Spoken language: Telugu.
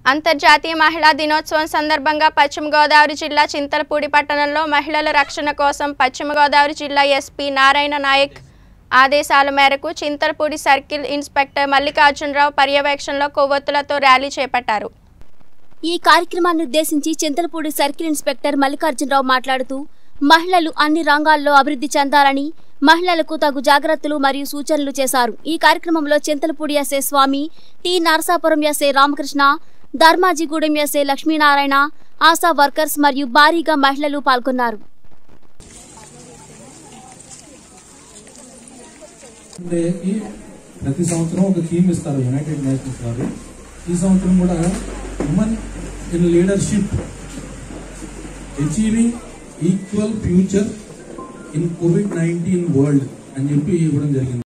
అంతర్జాతీయ మహిళా దినోత్సవం సందర్భంగా పశ్చిమ గోదావరి జిల్లా చింతలపూడి పట్టణంలో మహిళల రక్షణ కోసం పశ్చిమ గోదావరి జిల్లా ఎస్పీ నారాయణ నాయక్ ఆదేశాల మేరకు చింతలపూడి సర్కిల్ ఇన్స్పెక్టర్ మల్లికార్జునరావు పర్యవేక్షణలో కొవ్వొత్తులతో ర్యాలీ చేపట్టారు ఈ కార్యక్రమాన్ని ఉద్దేశించి చింతలపూడి సర్కిల్ ఇన్స్పెక్టర్ మల్లికార్జునరావు మాట్లాడుతూ మహిళలు అన్ని రంగాల్లో అభివృద్ధి చెందాలని మహిళలకు తగు జాగ్రత్తలు మరియు సూచనలు చేశారు ఈ కార్యక్రమంలో Chintalapudi SA Swamy T Narasapuram SA Ramakrishna Dharmajigudem SA Lakshminarayana ASHA workers మరియు భారీగా మహిళలు పాల్గొన్నారు డేకి ప్రతి సంవత్సరం ఒక థీమ్ ఇస్తారు యునైటెడ్ నేషన్స్ వారు ఈ సంవత్సరం కూడా women in leadership achieving equal future in COVID nineteen world అని చెప్పి ఇవ్వడం జరిగింది